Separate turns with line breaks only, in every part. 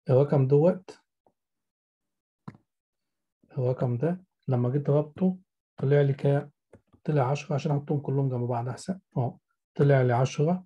الرقم دوت الرقم ده لما جيت ضربته طلع لي كام؟ طلع 10 عشان احطهم كلهم جنب بعض احسن اه طلع لي 10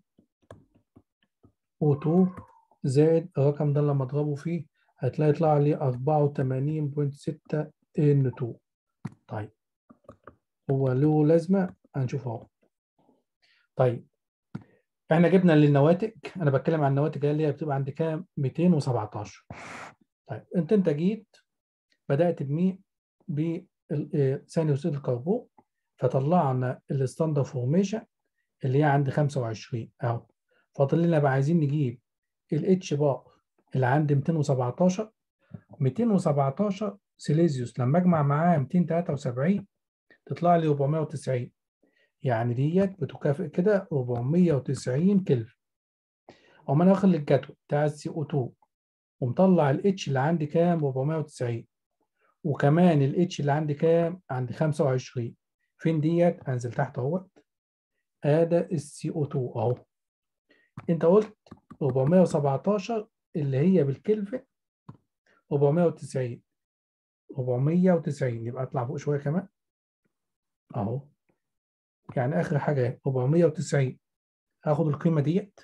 و2 زائد الرقم ده لما اضربه فيه هتلاقي يطلع لي 84.6 N2 طيب هو له لازمة هنشوف اهو طيب احنا جبنا للنواتج انا بتكلم عن النواتج اللي هي بتبقى عند كام 217 طيب انت انت جيت بدات بمين بثاني اكسيد الكربون فطلعنا الستاندر فورميشن اللي هي عند 25 اهو فاضل لنا بقى عايزين نجيب الاتش بار اللي عند 217 217 سيليزيوس لما اجمع معاه 273 تطلع لي 490 يعني ديت بتكافئ كده 490 كلفن اما انا واخد الجدول بتاع السي او 2 ومطلع الاتش اللي عندي كام 490 وكمان الاتش اللي عندي كام عندي 25 فين ديت انزل تحت اهوت ادي السي او 2 اهو انت قلت 417 اللي هي بالكلفن 490 490 يبقى اطلع فوق شويه كمان اهو يعني اخر حاجه 490 هاخد القيمه ديت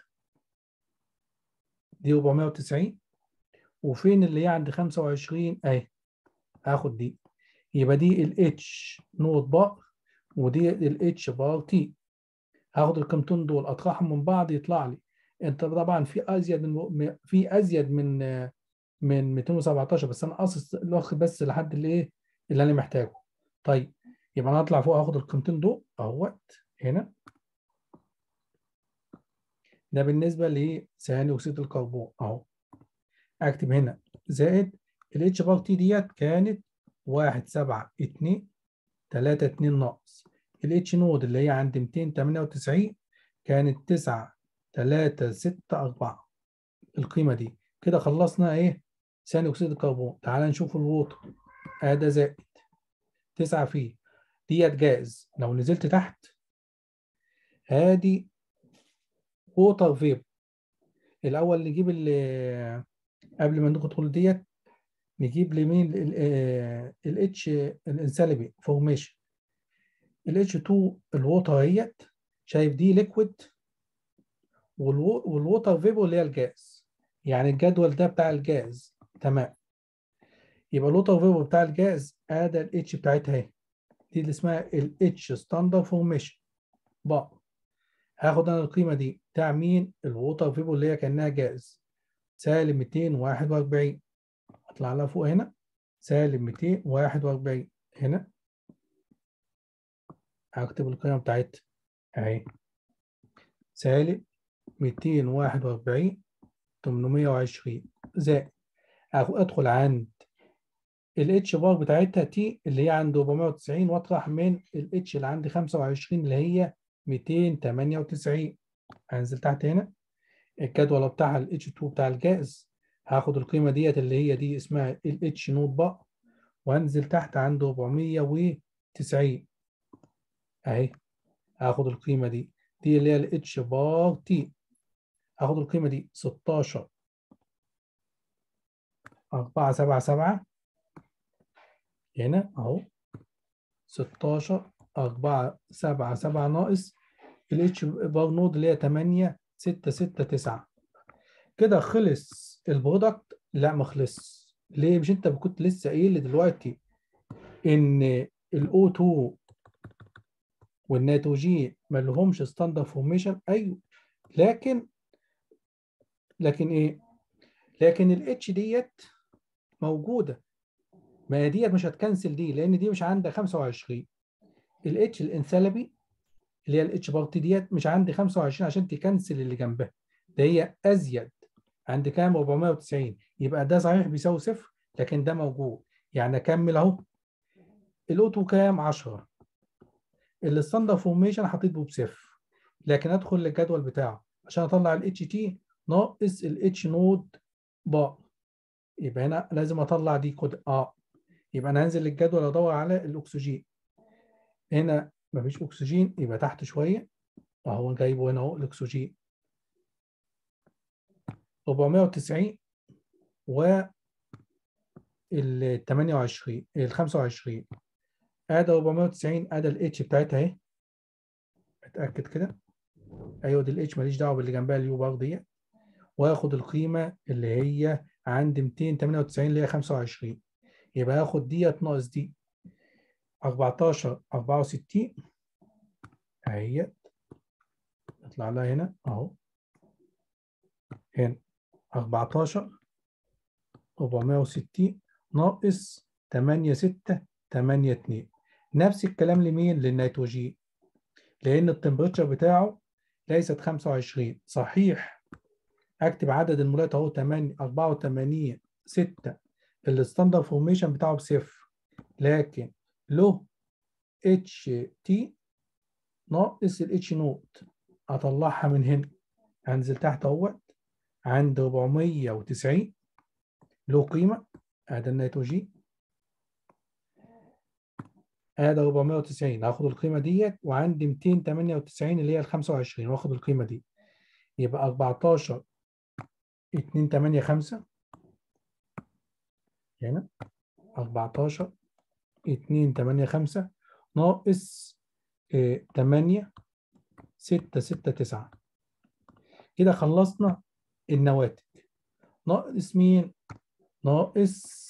دي 490 وفين اللي هي عند 25 اهي هاخد دي يبقى دي الاتش نوت بار ودي الاتش بار تي هاخد القيمتين دول اطرحهم من بعض يطلع لي انت طبعا في ازيد من في ازيد من من 217 بس انا قاصص واخد بس لحد اللي ايه اللي انا محتاجه طيب يبقى انا اطلع فوق اخد القيمتين دول اهوت هنا ده بالنسبه لثاني اكسيد الكربون اهو اكتب هنا زائد الاتش بار تي ديت كانت 1 7 2 3 2 ناقص الاتش نود اللي هي عند 298 كانت 9 3 6 4 القيمه دي كده خلصنا ايه ثاني اكسيد الكربون تعال نشوف الووتر ادي زائد 9 فيه ديت جاز لو نزلت تحت ادي ووتر فيب الاول نجيب اللي قبل ما ندخل ديت نجيب لمين الاتش الانسالبي فورميشن الاتش 2 الووتر اهيت شايف دي ليكويد والووتر فيبو اللي هي الجاز يعني الجدول ده بتاع الجاز تمام يبقى الووتر فيبو بتاع الجاز ادي الاتش بتاعتها اهي دي اللي اسمها الاتش ستاندر فورميشن بقى هاخد انا القيمه دي بتاع مين الووتر فيبو اللي هي كانها جاز سالب 241 اطلع لها فوق هنا سالب 241 هنا هكتب القيمه بتاعتها اهي سالب 241 820 زائد ادخل عند الاتش بار بتاعتها تي اللي هي عند 490 واطرح من الاتش اللي عندي 25 اللي هي 298 هنزل تحت هنا الجدول بتاعها الاتش 2 بتاع الجاز هاخد القيمه ديت اللي هي دي اسمها الاتش نوت بقى وانزل تحت عند 490 اهي هاخد القيمه دي دي اللي هي الاتش بار تي هاخد القيمه دي 16 477 هنا اهو 16 4 7 7 ناقص الاتش بار نود اللي هي 8 6 6 9 كده خلص البرودكت لا ما خلص ليه مش انت كنت لسه قايل لي دلوقتي ان الاو 2 والنيتروجين ما لهمش ستاندر فورميشن ايوه لكن لكن ايه لكن الاتش ديت موجوده ما هي ديت مش هتكنسل دي لان دي مش عندها 25 الاتش الانثالبي اللي هي الاتش بارتي ديت مش عندي 25 عشان تكنسل اللي جنبها ده هي ازيد عند كام 490 يبقى ده صحيح بيساوي صفر لكن ده موجود يعني اكمل اهو الاوتو كام 10 الستاندر فورميشن حطيته بصفر لكن ادخل للجدول بتاعه عشان اطلع الاتش تي ناقص الاتش نود بار يبقى هنا لازم اطلع دي كود اه يبقى انا هنزل للجدول ادور على الاكسجين هنا مفيش اكسجين يبقى تحت شويه اهو جايبه هنا اهو الاكسجين 490 و ال 28 ال 25 ادي 490 ادي الاتش بتاعتها اهي اتاكد كده ايوه دي الاتش ماليش دعوه باللي جنبها اليو بار ديت واخد القيمه اللي هي عند 298 اللي هي 25 يبقى اخد ديت ناقص دي 14 64 اهيت يطلع لها هنا اهو هنا 14 460 ناقص 8 6 8 2 نفس الكلام لمين للنيتروجين لان التمبريتشر بتاعه ليست 25 صحيح اكتب عدد المولات اهو 8 84 6 الستاندرد فورميشن بتاعه بصفر لكن له اتش تي ناقص الاتش نوت اطلعها من هنا انزل تحت اهوت عند 490 له قيمه ادي النيتروجين ادي 490 هاخد القيمه ديت وعندي 298 اللي هي ال 25 واخد القيمه دي يبقى 14 285 هنا 14 285 ناقص 8 6 6 9 كده خلصنا النواتج ناقص مين؟ ناقص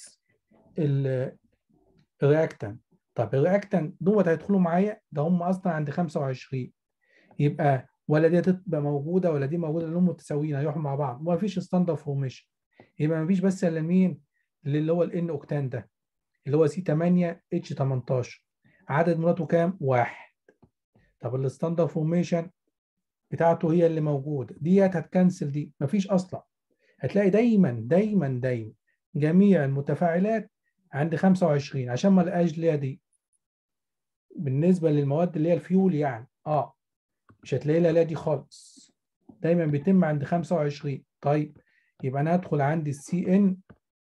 الرياكتان طب الرياكتان دوت هيدخلوا معايا ده هم اصلا عند 25 يبقى ولا دي تبقى موجوده ولا دي موجوده لانهم متساويين هيروحوا مع بعض وما فيش ستاندرد فورميشن يبقى ما فيش بس الا مين اللي هو الان اوكتان ده اللي هو سي 8 اتش 18 عدد مراته كام؟ واحد طب الستاندرد فورميشن بتاعته هي اللي موجوده ديت هتكنسل دي مفيش اصلا هتلاقي دايما دايما دايما جميع المتفاعلات عند 25 عشان ما لقاش ليها دي بالنسبه للمواد اللي هي الفيول يعني اه مش هتلاقي لها دي خالص دايما بيتم عند 25 طيب يبقى انا ادخل عند السي ان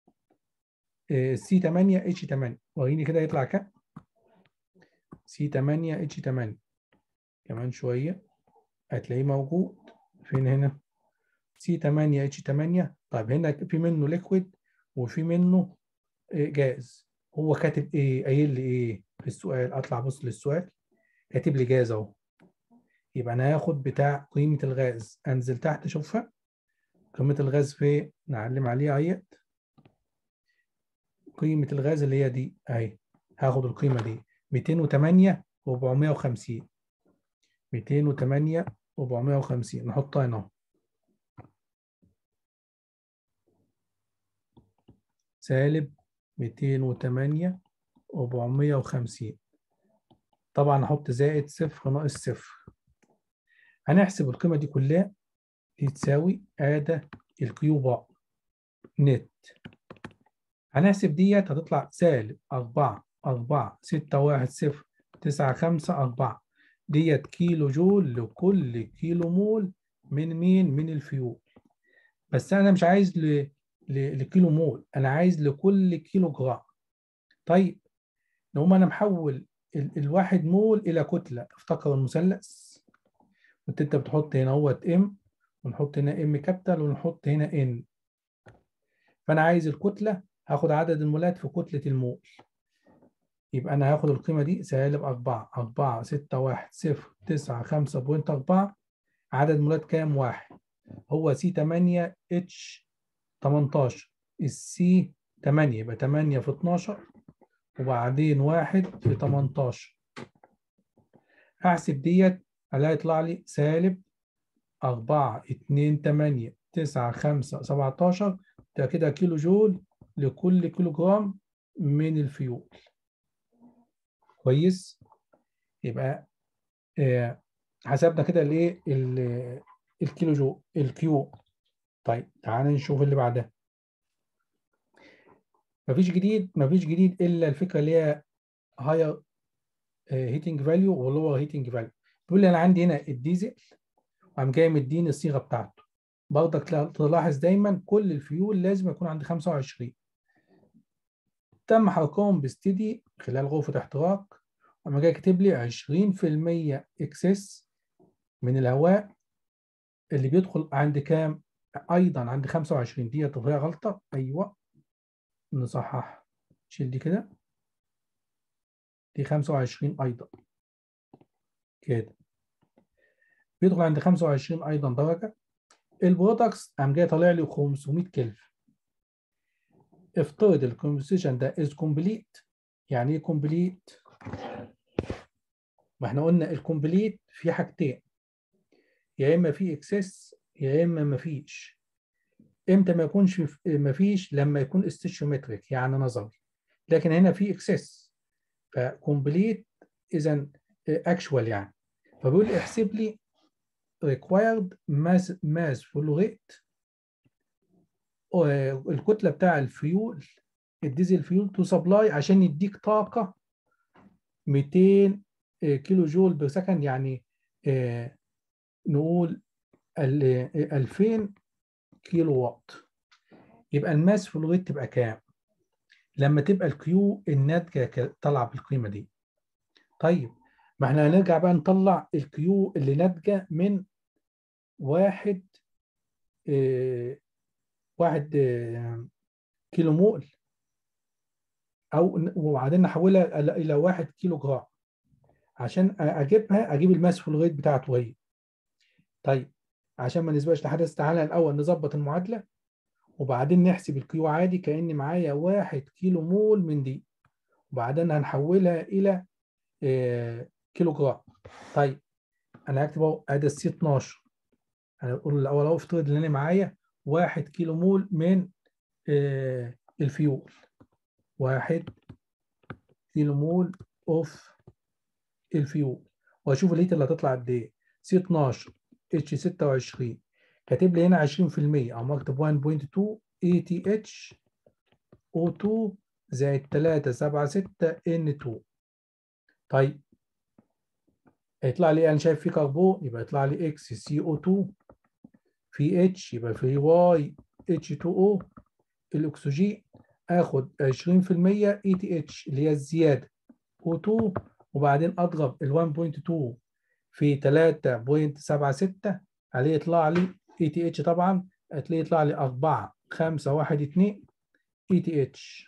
سي 8 اتش 8 وريني كده يطلع كام سي 8 اتش 8 كمان شويه هتلاقيه موجود فين هنا سي 8 اتش 8 طيب هنا في منه ليكويد وفي منه جاز هو كاتب ايه قايل لي ايه في السؤال اطلع بص للسؤال كاتب لي جاز اهو يبقى انا هاخد بتاع قيمه الغاز انزل تحت اشوفها قيمه الغاز في نعلم عليها اهيت قيمه الغاز اللي هي دي اهي هاخد القيمه دي 208 450 208 450 نحطها هنا سالب 208 450 طبعا احط زائد صفر ناقص صفر هنحسب القيمة دي كلها دي تساوي آدى الكيو بار نت هنحسب ديت هتطلع سالب 4 4 6 1 0 9 5 4 ديت كيلو جول لكل كيلو مول من مين؟ من الفيول بس أنا مش عايز ل... لكيلو مول انا عايز لكل كيلو جرام طيب لو انا محول ال الواحد مول الى كتله افتكر المثلث كنت انت بتحط هنا اهوت ام ونحط هنا ام كابيتال ونحط هنا ان فانا عايز الكتله هاخد عدد المولات في كتله المول يبقى انا هاخد القيمه دي سالب 4 4 6 1 0 9 5.4 عدد مولات كام؟ واحد هو سي 8 اتش 18 السي 8 يبقى 8 في 12 وبعدين 1 في 18 هحسب ديت الاقي يطلع لي سالب 4 2 8 9 5 17 ده كده كيلو جول لكل كيلو جرام من الفيول كويس يبقى آه حسبنا كده الايه الكيلو جول الكيو طيب تعال نشوف اللي بعدها مفيش جديد مفيش جديد الا الفكره اللي هي هاير هيتنج فاليو ولور هيتنج فاليو بيقول لي انا عندي هنا الديزل وقام جاي مديني الصيغه بتاعته برضك تلاحظ دايما كل الفيول لازم يكون عند 25 تم حرقهم بستدي خلال غرفه احتراق وقام جاي كاتب لي 20% اكسس من الهواء اللي بيدخل عند كام؟ ايضا عند 25 ديت وهي غلطه ايوه نصحح شيل دي كده دي 25 ايضا كده بيدخل عند 25 ايضا درجه البرودكتس قام جاي طالع لي 500 كلفن افترض الكونفرسيشن ده از كومبليت يعني ايه كومبليت ما احنا قلنا الكومبليت في حاجتين يا اما في اكسس يا اما ما فيش امتى ما يكونش ما فيش لما يكون استيشيومتريك يعني نظري لكن هنا في اكسس فكومبليت اذا اكشوال يعني فبيقول لي احسب لي required mass mass flow rate الكتله بتاع الفيول الديزل فيول تو سبلاي عشان يديك طاقه 200 كيلو جول بير سكند يعني نقول 2000 كيلو وات يبقى الماس فلو ريت تبقى كام؟ لما تبقى الكيو الناتجه طالعه بالقيمه دي. طيب ما احنا هنرجع بقى نطلع الكيو اللي ناتجه من واحد اه واحد اه كيلو مول او وبعدين نحولها الى واحد كيلو جرام عشان اجيبها اجيب الماس فلو ريت بتاعته هي. طيب عشان ما نسبقش لحدث تعالى الاول نظبط المعادله وبعدين نحسب الكيو عادي كأن معايا واحد كيلو مول من دي وبعدين هنحولها إلى آه كيلو جرام طيب أنا هكتب أهو أدي السي 12 أنا بقول الأول أهو افترض إن أنا معايا واحد كيلو مول من آه الفيول واحد كيلو مول أوف الفيول وأشوف الليتر اللي هتطلع قد إيه سي 12 اتش 26 كاتب لي هنا 20% او اكتب 1.2 اي تي اتش او 2 زائد 376 ان 2 طيب هيطلع لي انا شايف فيه كربون يبقى يطلع لي اكس سي او 2 في اتش يبقى في واي اتش 2 او الاكسجين اخد 20% اي تي اتش اللي هي الزياده او 2 وبعدين اضرب ال 1.2 في 3.76 عليه يطلع لي اي تي اتش طبعا هتلاقيه يطلع لي 4 5 1 2 اي تي اتش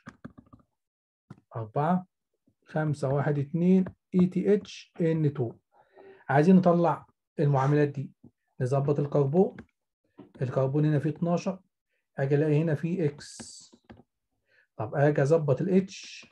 4 5 1 2 اي تي اتش ان 2 عايزين نطلع المعاملات دي نظبط الكربون الكربون هنا فيه 12 اجي الاقي هنا فيه اكس طب اجي اظبط الاتش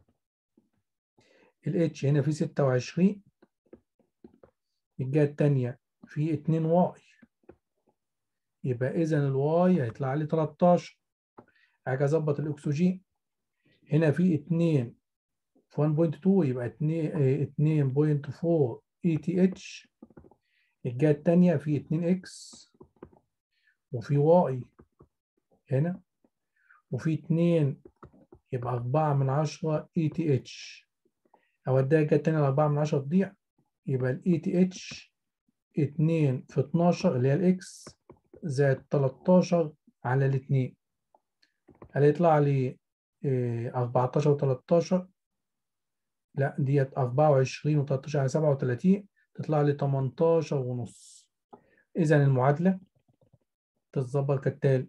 الاتش هنا فيه 26 الجهه الثانيه في 2 واي يبقى اذا الواي هيطلع لي 13 اجي اظبط الاكسجين هنا في 2 في 1.2 يبقى 2 2.4 اي تي اتش الجهه الثانيه في 2 اكس وفي واي هنا وفي 2 يبقى 4 من 10 اي تي اتش اوديها الجهه الثانيه 4 من 10 تضيع يبقى الاي تي اتش 2 في 12 اللي هي الاكس زائد 13 على الاثنين هيطلع لي 14 و13 لا ديت 24 و13 على 37 تطلع لي 18 ونص اذا المعادله تتظبط كالتالي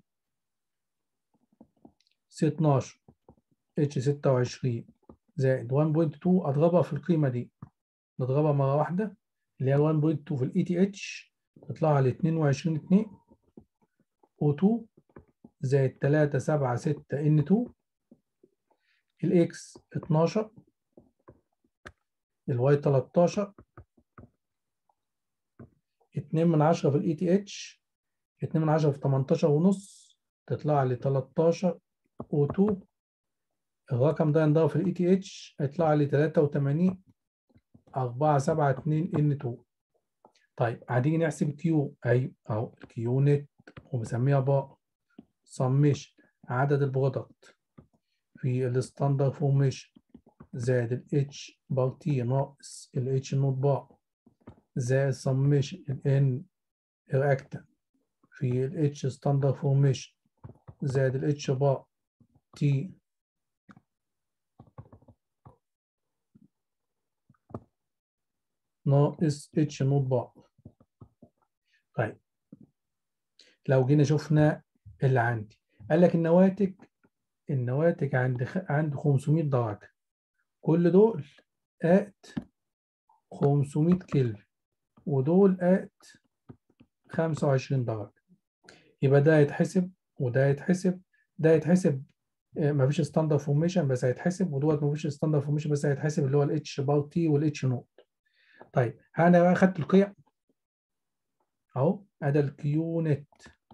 سي 12 اتش 26 زائد 1.2 اضربها في القيمه دي نضربها مره واحده اللي هي 1.2 في الاي تي اتش تطلع لي 22 2 O2 زائد 3 7 6 N2 الإكس 12 الواي 13 2 من 10 في الإي تي اتش 2 من 10 في 18 ونص تطلع لي 13 O2 الرقم ده ينضرب في الإي تي اتش هيطلع لي 83 4 7 2 N2 طيب هنيجي نحسب كيو أيوه أهو الكيو نت ومسميها باء سميشن عدد البرودكت في الستاندرد فورميشن زائد ال H بار تي ناقص ال H نوت باء زائد سميشن ال N رياكتنت في ال H ستاندرد فورميشن زائد ال H باء تي ناقص H نوت باء طيب لو جينا شفنا اللي عندي قال لك النواتج النواتج عند خ... عند 500 درجة كل دول ات 500 كيلفن ودول ات 25 درجة يبقى ده يتحسب وده يتحسب ده يتحسب مفيش ستاندرد فورميشن بس هيتحسب ودوت مفيش ستاندرد فورميشن بس هيتحسب اللي هو الاتش بار تي والاتش نوت طيب انا بقى خدت القيم اهو ادي الكيو نت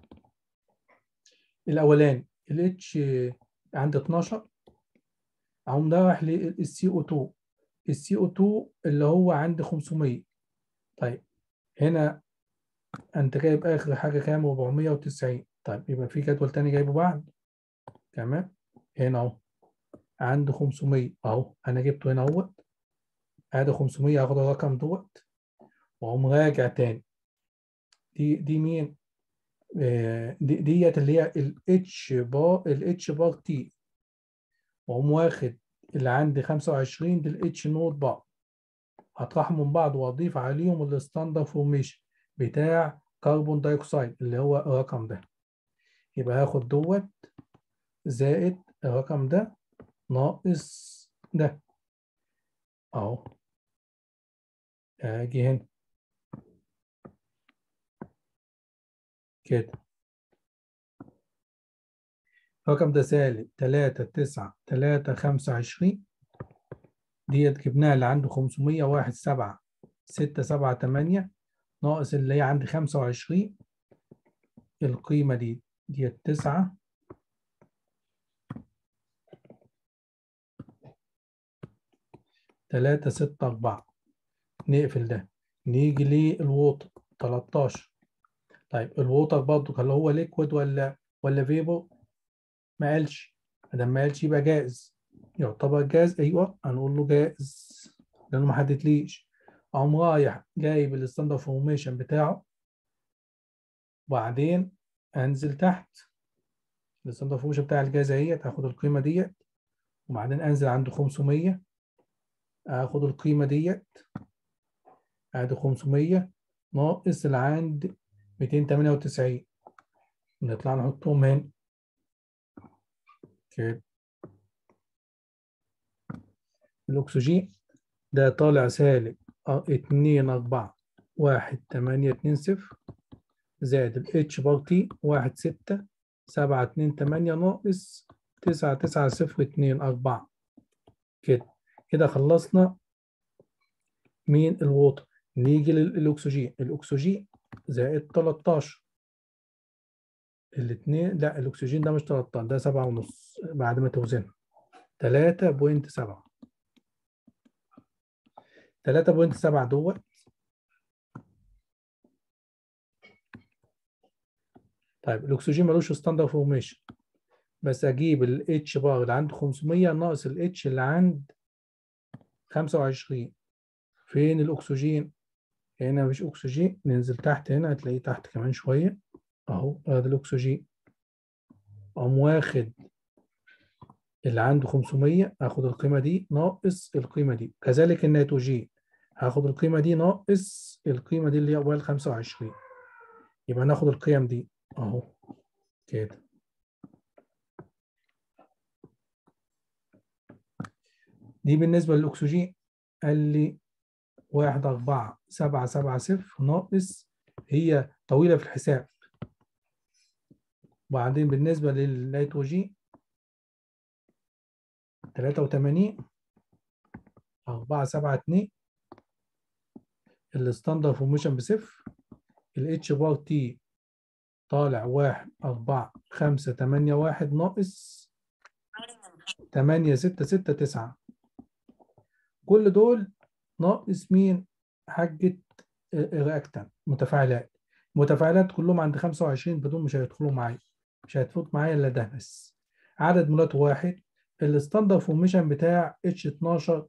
الاولاني الاتش عند 12 اقوم ده رايح للسي او 2 السي او 2 اللي هو عند 500 طيب هنا انت جايب اخر حاجه كام 490 طيب يبقى في جدول تاني جايبه بعد تمام هنا اهو عند 500 اهو انا جبته هنا اهوت ادي 500 هاخد الرقم دوت واقوم راجع تاني دي دي مين؟ آه دي ديت اللي هي الاتش بار الاتش بار تي واقوم واخد اللي عندي 25 دي الاتش نوت بار هطرحهم من بعض واضيف عليهم الستاندرد فورميشن بتاع كربون دايوكسيد اللي هو الرقم ده يبقى هاخد دوت زائد الرقم ده ناقص ده اهو اجي هنا كده الرقم ده سالب تلاتة تسعة تلاتة خمسة عشرين ديت جبناها اللي عنده خمسمية واحد سبعة ستة سبعة تمانية ناقص اللي هي عندي خمسة وعشرين القيمة دي ديت تسعة تلاتة ستة أربعة نقفل ده نيجي للووتر 13 طيب الووتر برضه هل هو ليكويد ولا ولا فيبر؟ ما قالش ما دام ما قالش يبقى جائز يعتبر جاز ايوه هنقول له جائز لانه ما حددليش اقوم رايح جايب الستاندرد فورميشن بتاعه وبعدين انزل تحت الستاندرد فورميشن بتاع الجاز اهيت هاخد القيمه ديت وبعدين انزل عند 500 اخد القيمه ديت ادي 500 ناقص اللي عند 298 نطلع نحطهم هنا كده الأكسجين ده طالع سالب اتنين أربعة واحد تمانية اتنين صفر زائد الاتش بار تي واحد ستة سبعة اتنين تمانية ناقص تسعة تسعة صفر اتنين أربعة كده كده خلصنا مين الووتر نيجي للأكسجين الأكسجين زائد 13 الاثنين لا الأكسجين ده مش 13 ده سبعة ونص بعد ما توزنها 3.7 3.7 دوت طيب الأكسجين ملوش ستاندرد فورميشن بس أجيب الاتش بار اللي عند 500 ناقص الاتش اللي عند 25 فين الأكسجين؟ هنا مفيش أكسجين ننزل تحت هنا هتلاقيه تحت كمان شوية أهو ادي الأكسجين أقوم واخد اللي عنده 500 هاخد القيمة دي ناقص القيمة دي كذلك النيتروجين هاخد القيمة دي ناقص القيمة دي اللي هي أول 25 يبقى ناخد القيم دي أهو كده دي بالنسبة للأكسجين قال لي واحد أربعة سبعة سبعة صفر ناقص هي طويلة في الحساب وبعدين بالنسبة للنيتروجين تلاتة وتمانين أربعة سبعة اتنين الستاندرد فورميشن بصفر الاتش بار تي طالع واحد أربعة خمسة تمانية واحد ناقص تمانية ستة ستة تسعة كل دول ناقص مين حاجة رياكتنت متفاعلات متفاعلات كلهم عند 25 بدون مش هيدخلوا معايا مش هيتفوت معايا الا ده بس عدد مولات واحد الستاندرد فورميشن بتاع اتش 12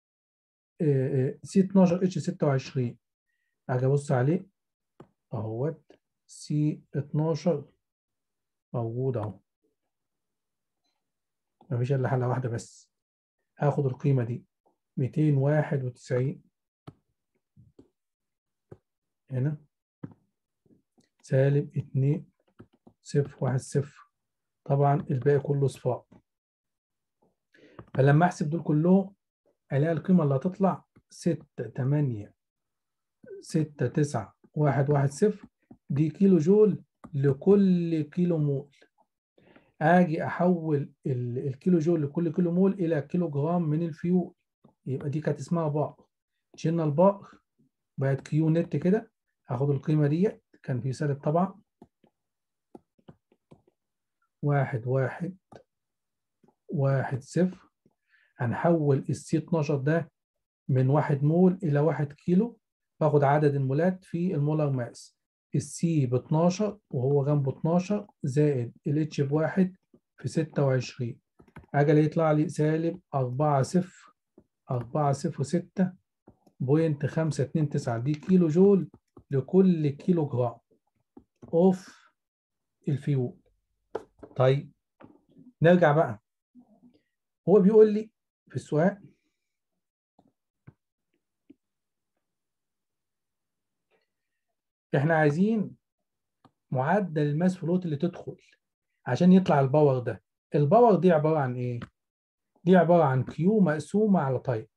سي 12 اتش 26 اجي ابص عليه اهوت سي 12 موجود اهو مفيش الا حاله واحده بس هاخد القيمه دي 291 هنا سالب 2 صفر واحد صفر طبعا الباقي كله صفار فلما احسب دول كلهم الاقي القيمه اللي هتطلع 6 8 6 9 1 1 0 دي كيلو جول لكل كيلو مول اجي احول الكيلو جول لكل كيلو مول الى كيلو جرام من الفيول يبقى دي كانت اسمها باء شلنا الباء بقت كيو نت كده هاخد القيمه ديت كان في سالب طبعا واحد واحد واحد صفر هنحول السي 12 ده من واحد مول إلى واحد كيلو باخد عدد المولات في المولر ماس السي ب 12 وهو جنبه 12 زائد الاتش بواحد في 26 أجل يطلع لي سالب 4 صفر 4 صفر 6 بوينت 5 2 9 دي كيلو جول لكل كيلو جرام اوف الفيول طيب نرجع بقى هو بيقول لي في السؤال احنا عايزين معدل الماس فلوت اللي تدخل عشان يطلع الباور ده الباور دي عبارة عن ايه دي عبارة عن كيو مقسومة على تايم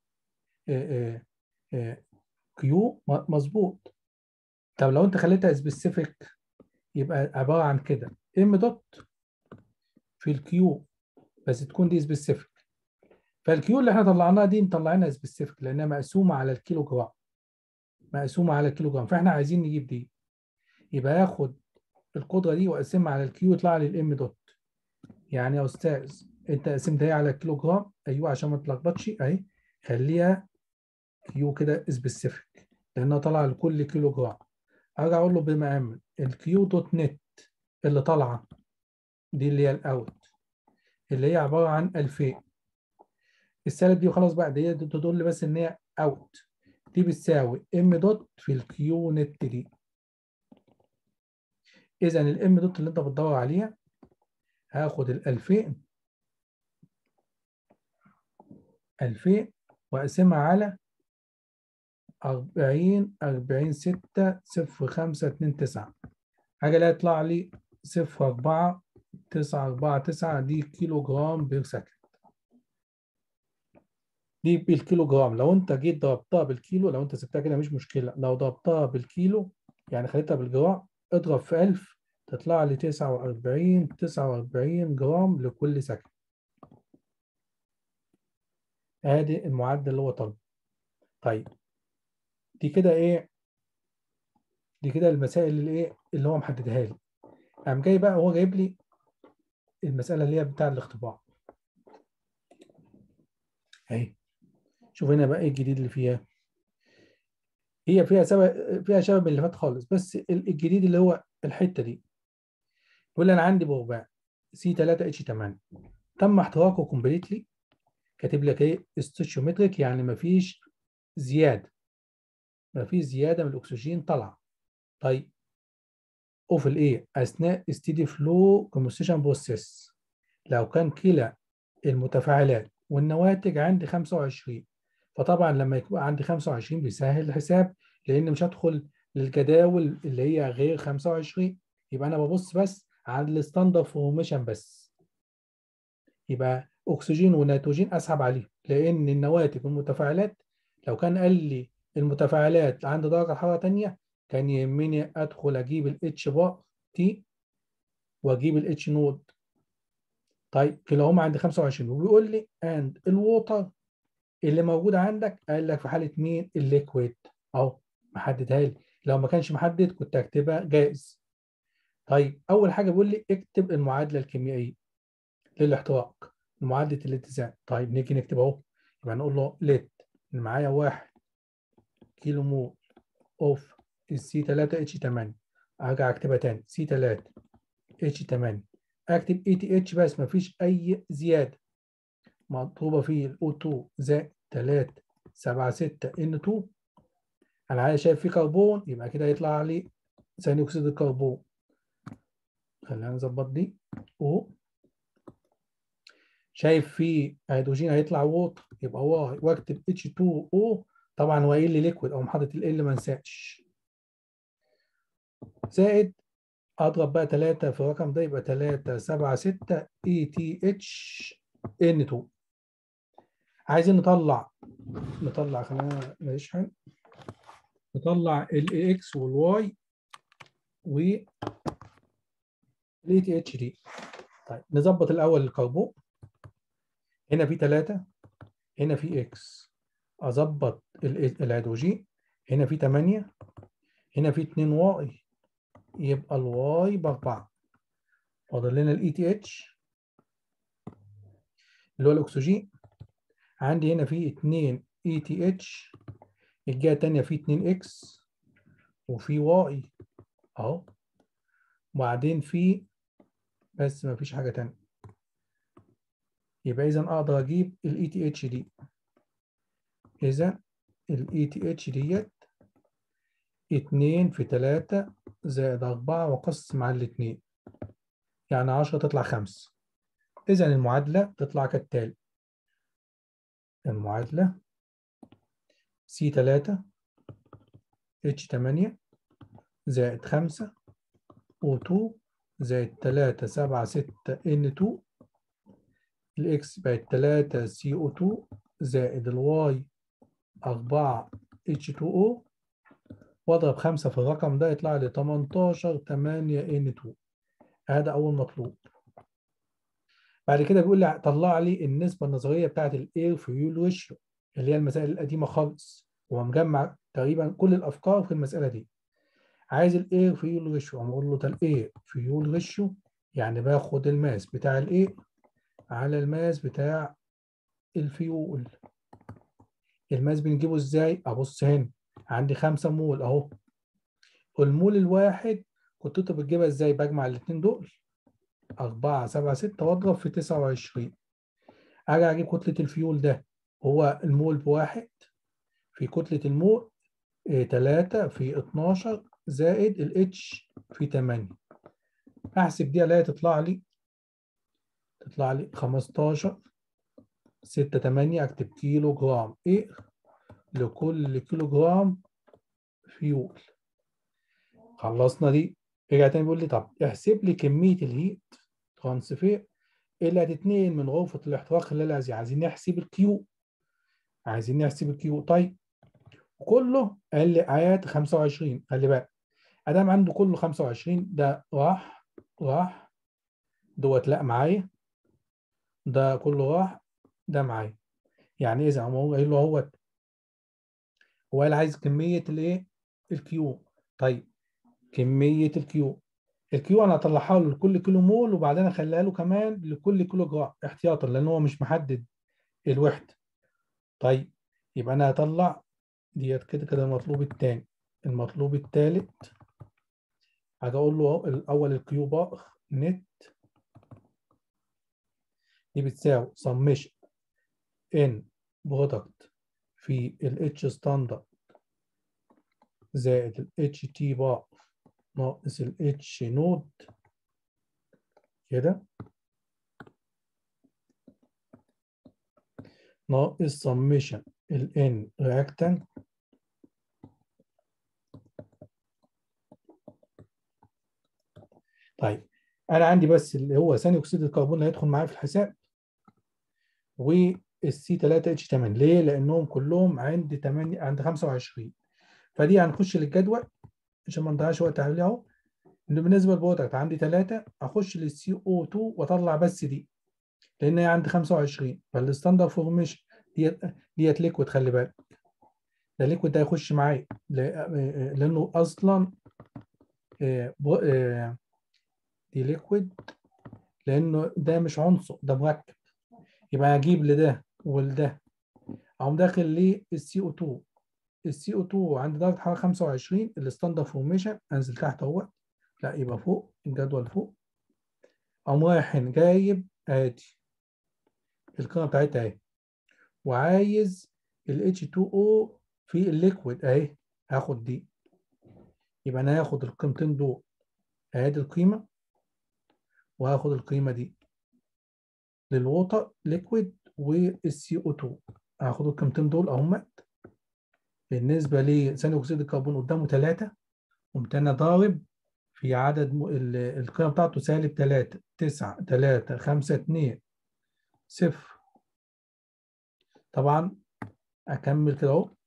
كيو مظبوط طب لو انت خليتها سبيسيفيك يبقى عبارة عن كده ام دوت في الكيو بس تكون دي سبيسيفيك فالكيو اللي احنا طلعناها دي مطلعينها سبيسيفيك لانها مقسومه على الكيلو جرام مقسومه على الكيلو جرام فاحنا عايزين نجيب دي يبقى ياخد القدره دي واقسمها على الكيو يطلع لي الام دوت يعني يا استاذ انت قسمت ايه على الكيلو جرام ايوه عشان ما تلخبطش اهي خليها كيو كده سبيسيفيك لانها طالعه لكل كيلو جرام ارجع اقول له بما ان الكيو دوت نت اللي طالعه دي اللي هي الاوت اللي هي عباره عن 2000 السالب دي وخلاص بقى دي تدل بس ان هي اوت دي بتساوي ام دوت في الكيو نت دي اذا الام دوت اللي انت بتدور عليها هاخد ال 2000 2000 واقسمها على 40 40 6 0 5 2 9 حاجه لا يطلع لي 0 4 9 4 9 دي كيلو جرام بير سكند دي بالكيلو جرام لو انت جيت ضربتها بالكيلو لو انت سبتها كده مش مشكله لو ضربتها بالكيلو يعني خليتها بالجرام اضرب في 1000 تطلع لي 49 49 جرام لكل سكند ادي المعدل اللي هو طالبه طيب دي كده ايه دي كده المسائل اللي ايه اللي هو محددها لي قام جاي بقى هو جايب لي المساله اللي هي بتاع الاختبار اهي شوف هنا بقى ايه الجديد اللي فيها هي فيها سبب فيها شبه من اللي فات خالص بس الجديد اللي هو الحته دي يقول لي انا عندي بغباء سي 3 اتش 8 تم احتراقه كومبليتلي كاتب لك ايه استوشيومتريك يعني مفيش زياده مفيش زياده من الاكسجين طالعه طيب اوف الايه اثناء ستيدي فلو كومبوستيشن بروسيس لو كان كلا المتفاعلات والنواتج عندي 25 فطبعا لما يكون عندي 25 بيسهل الحساب لان مش هدخل للجداول اللي هي غير 25 يبقى انا ببص بس على الستاندرد فورميشن بس يبقى اكسجين ونيتروجين اسحب عليهم لان النواتج والمتفاعلات لو كان قال لي المتفاعلات عند درجه حراره ثانيه كان يهمني ادخل اجيب الاتش بار تي واجيب الاتش نود طيب كلاهما عند 25 وبيقول لي اند الووتر اللي موجود عندك قال لك في حاله مين الليكويد اهو محددها لي لو ما كانش محدد كنت اكتبها جائز طيب اول حاجه بيقول لي اكتب المعادله الكيميائيه للاحتراق معادله الاتزان طيب نيجي نكتب اهو يبقى نقول له ليت معايا 1 كيلو مول اوف السي 3 اتش 8 ارجع اكتبها تاني سي 3 اتش 8 اكتب اي تي اتش بس مفيش اي زياده مطلوبه فيه الاو 2 زائد 3 7 6 ان 2 انا عايز شايف فيه كربون يبقى كده يطلع لي ثاني اكسيد الكربون خلينا نظبط دي او شايف فيه هيدروجين هيطلع ووتر يبقى واي واكتب اتش 2 او طبعا هو قايل لي ليكويد او محطه ال ما انساش زائد اضرب بقى 3 في الرقم ده يبقى 3 7 6 اي تي اتش ان 2 عايزين نطلع نطلع خلينا نشحن نطلع ال اكس والواي و الاي تي اتش دي طيب نظبط الاول الكربون هنا في 3 هنا في اكس اظبط الهيدروجين هنا في 8 هنا في 2 واي يبقى الواي باربعة فاضل لنا الاي تي اتش اللي هو الاكسجين عندي هنا في 2 اي تي اتش الجهه الثانيه في 2 اكس وفي واي اهو وبعدين في بس ما فيش حاجه ثانيه يبقى اذا اقدر اجيب الاي تي اتش دي اذا الاي تي اتش ديت 2 في 3 زائد 4 واقسم على الاثنين يعني 10 تطلع 5 اذا المعادله تطلع كالتالي المعادلة سي 3 اتش 8 زائد 5 او 2 زائد 3 7 6 ان 2 الاكس بقت 3 سي او 2 زائد الواي 4 اتش 2 او واضرب 5 في الرقم ده يطلع لي 18 8 ان 2 هذا اول مطلوب بعد كده بيقول لي طلع لي النسبه النظريه بتاعت الاير فيول ريشيو اللي هي المسائل القديمه خالص هو مجمع تقريبا كل الافكار في المساله دي عايز الاير فيول ريشيو اقول له ده الاير فيول ريشيو يعني باخد الماس بتاع الاير على الماس بتاع الفيول الماس بنجيبه ازاي ابص هنا عندي 5 مول اهو المول الواحد كنت انت بتجيبها ازاي بجمع الاثنين دول 4 7 6 واضرب في 29 ارجع اجيب كتله الفيول ده هو المول بواحد في كتله المول 3 في 12 زائد الاتش في 8 احسب دي الاقي تطلع لي تطلع لي 15 6 8 اكتب كيلو جرام ايه لكل كيلو جرام فيول خلصنا دي رجع تاني بيقول لي طب احسب لي كميه الهيت ترانسفير اللي هتتنقل من غرفه الاحتراق خلال الازياء عايزين نحسب الكيو عايزين نحسب الكيو طيب كله قال لي ايات 25 خلي بالك ادام عنده كله 25 ده راح راح دوت لا معايا ده كله راح ده معايا يعني اذا هو قايل له اهوت هو قال عايز كميه الايه الكيو طيب كميه الكيو الكيو انا هطلعها له لكل كيلو مول وبعدين اخليها له كمان لكل كيلو جرام احتياطا لان هو مش محدد الوحده طيب يبقى انا هطلع ديت كده كده المطلوب الثاني المطلوب الثالث هاجي اقول له الاول الكيو بار نت دي بتساوي سمشن ان برودكت في الاتش ستاندرد زائد الاتش تي بار ناقص الاتش نود كده ناقص سمشن الان رياكتنت طيب انا عندي بس اللي هو ثاني اكسيد الكربون اللي هيدخل معايا في الحساب والسي 3 اتش 8 ليه؟ لانهم كلهم عند 8 عند 25 فدي هنخش للجدول عشان ما نضيعش وقت عليه اهو انه بالنسبه للبرودكت عندي 3 اخش للسي او 2 واطلع بس دي لان هي عندي 25 فالستاندرد فورميشن ديت ديت ليكويد خلي بالك ده ليكويد ده هيخش معايا لانه اصلا دي ليكويد لانه ده مش عنصر ده مركب يبقى هجيب لده ولده اقوم داخل للسي او 2 السي او 2 عند درجه حراره 25 الستاندرد فورميشن انزل تحت اهو لا يبقى فوق الجدول فوق اقوم رايح جايب ادي القيمه بتاعتها اهي وعايز ال H2O في الليكويد اهي هاخد دي يبقى انا هاخد القيمتين دول ادي القيمه وهاخد القيمه دي للووتر ليكويد والسي او 2 هاخد القيمتين دول اهمت بالنسبه لثاني اكسيد الكربون قدامه 3 قمت انا ضارب في عدد م... ال- القيمة بتاعته سالب 3 9 3 5 2 صفر طبعا أكمل كده أهو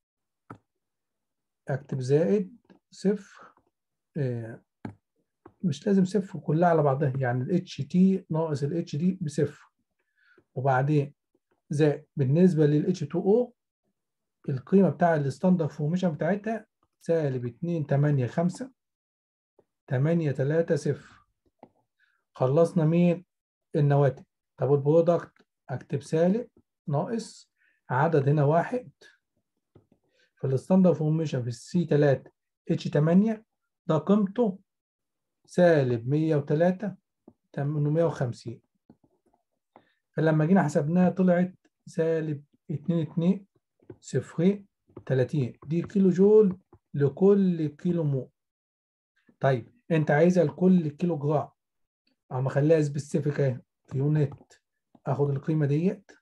أكتب زائد صفر آه، مش لازم صفر كلها على بعضها يعني ال HT ناقص ال HD بصفر وبعدين زائد بالنسبة لل H2O القيمة بتاع الستاندرد فورميشن بتاعتها سالب 2 8 5 8 3 0 خلصنا مين النواتج طب البرودكت اكتب سالب ناقص عدد هنا واحد في الستاندرد فورميشن في السي 3 اتش 8 ده قيمته سالب 103 850 فلما جينا حسبناها طلعت سالب 2 2 صفر 30 دي كيلو جول لكل كيلو مول طيب انت عايزها لكل كيلو جرام اما اخليها سبيسيفيك اهي في يونت اخد القيمه ديت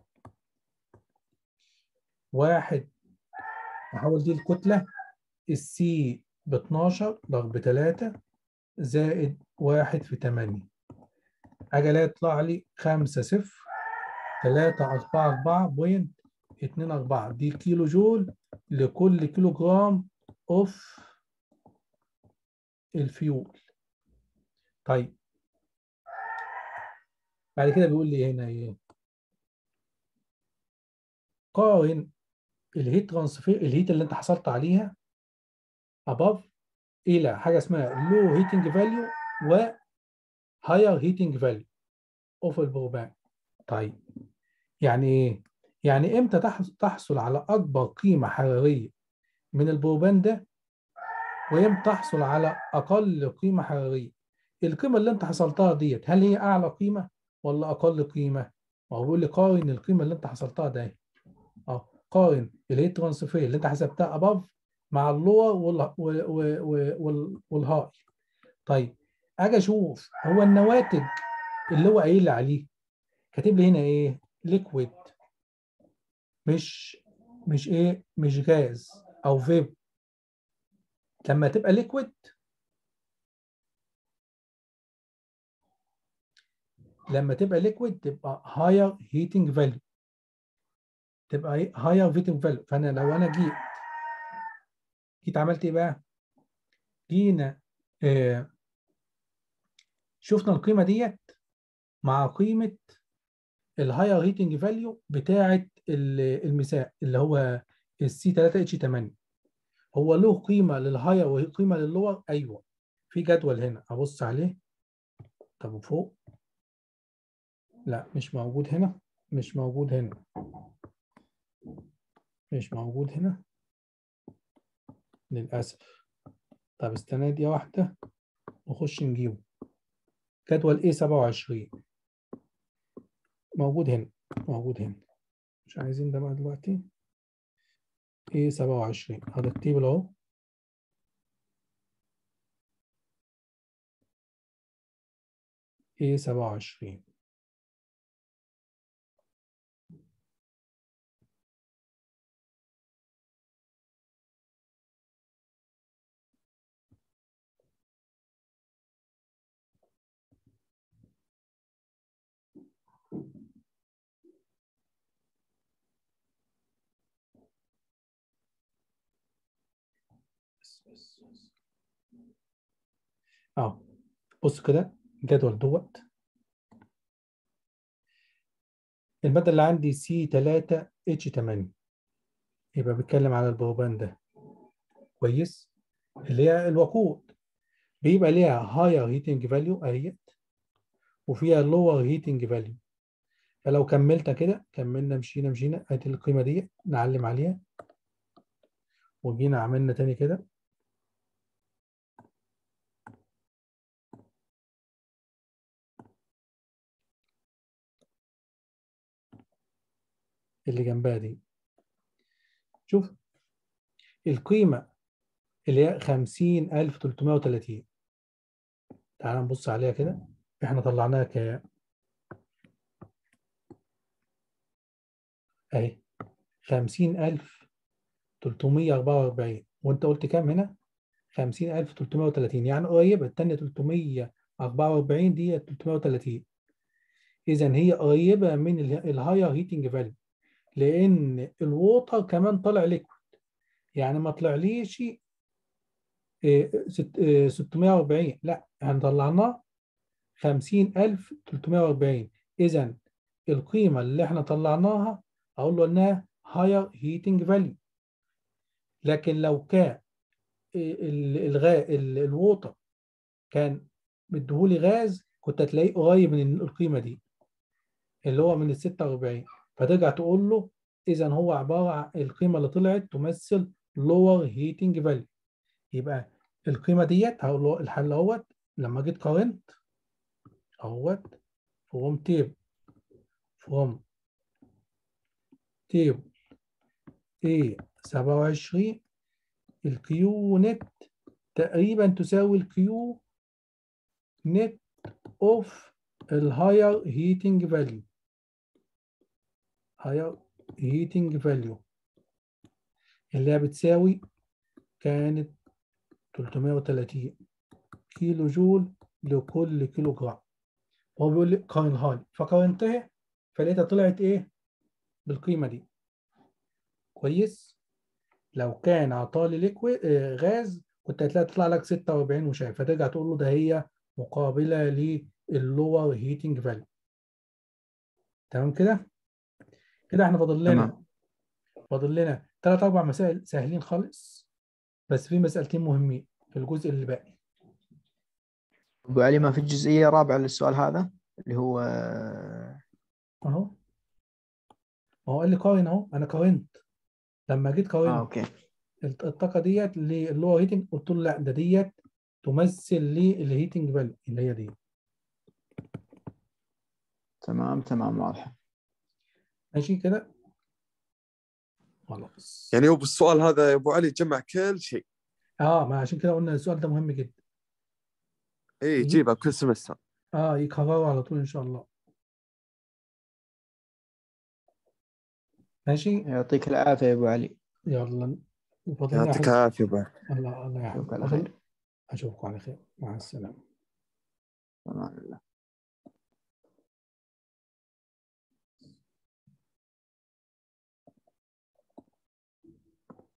واحد احول دي الكتله السي ب 12 ضرب 3 زائد واحد في 8 اجي الاقي يطلع لي 5 0 3 4 4 بوينت 2 4 دي كيلو جول لكل كيلو جرام اوف الفيول طيب بعد كده بيقول لي هنا ايه قارن الهيت ترانسفير الهيت اللي انت حصلت عليها above الى حاجه اسمها low heating value و higher heating value of البروبان طيب يعني ايه يعني امتى تحص- تحصل على اكبر قيمه حراريه من البروبان ده وامتى تحصل على اقل قيمه حراريه القيمه اللي انت حصلتها ديت هل هي اعلى قيمه ولا اقل قيمه ما هو بيقول لي قارن القيمه اللي انت حصلتها ده اهي. اه قارن الهيت ترانسفير اللي انت حسبتها اباف مع اللور وال وال وال وال والهاي طيب اجي اشوف هو النواتج اللي هو قايل لي عليه كاتب لي هنا ايه ليكويد مش مش ايه مش غاز او فيب لما تبقى ليكويد لما تبقى ليكويد تبقى هاير هيتنج فاليو تبقى هاير هيتنج فاليو فانا لو انا جيت جيت عملت ايه بقى جينا آه شفنا القيمه ديت مع قيمه الهاير هيتنج فاليو بتاعه المساء اللي هو السي 3 اتش 8 هو له قيمه للهاير وقيمه لللور ايوه في جدول هنا ابص عليه طب وفوق لا مش موجود هنا مش موجود هنا مش موجود هنا للأسف طب استنى دقيقة واحدة نخش نجيبه جدول A 27 موجود هنا موجود هنا مش عايزين ده بقى دلوقتي A 27 هذا التيبل اهو A 27 بس بس بس اه بص كده الجدول دوت المادة اللي عندي سي 3 اتش 8 يبقى بيتكلم على البروبان ده كويس اللي هي الوقود بيبقى ليها هاير هيتنج فاليو اهيت وفيها لور هيتنج فاليو فلو كملت كده كملنا مشينا مشينا ادي القيمة دي نعلم عليها وجينا عملنا تاني كده اللي جنبها دي شوف القيمة اللي هي 50330 تعال نبص عليها كده احنا طلعناها ك اهي 50344 وانت قلت كام هنا 50330 يعني قريبه الثانيه 344 دي 330 اذا هي قريبه من الهاير هيتنج فاليو لان الووتر كمان طلع ليكويد يعني ما طلعليش 640 لا احنا طلعناه 50340 اذا القيمه اللي احنا طلعناها اقول له انها higher heating value لكن لو كان الغاء الووتر كان مديهولي غاز كنت هتلاقيه قريب من القيمه دي اللي هو من ال 46 فترجع تقول له اذا هو عباره عن القيمه اللي طلعت تمثل lower heating value يبقى القيمه ديت هقول له الحل اهوت لما جيت قارنت اهوت from table from table A 27 الكيو نت تقريبا تساوي الكيو نت اوف الهاير هيتنج فاليو هاير هيتنج فاليو اللي هي بتساوي كانت 330 كيلو جول لكل كيلو جرام هو بيقول لي قارنها لي فقارنتها فلقيتها طلعت ايه بالقيمه دي كويس لو كان عطالي ليكويد غاز كنت هتلاقي تطلع لك 46 وشايف فترجع تقول له ده هي مقابله لللور هيتنج فاليو تمام كده كده احنا فاضل لنا فاضل لنا ثلاث اربع مسائل سهلين خالص بس في مسألتين مهمين في الجزء اللي باقي
أبو علي ما في جزئية رابعة للسؤال هذا اللي هو
اهو ما هو قال لي قارن اهو انا قارنت لما جيت قارنت
اه اوكي
الطاقه ديت اللي هو هيتنج قلت له لا ده ديت تمثل للهيتنج فاليو اللي هي دي
تمام تمام واضحة
ماشي كده خلاص
يعني هو بالسؤال هذا يا ابو علي جمع كل شيء
اه ما عشان كده قلنا السؤال ده مهم جدا
اي جيبها بكل سمستر
اه يكرروا على طول ان شاء الله ماشي
يعطيك العافية يا ابو علي
يلا فضل
يعطيك العافيه ابو علي
الله الله
أشوفك
يحفظك
على خير
اشوفكم على خير مع السلامه
تمام الله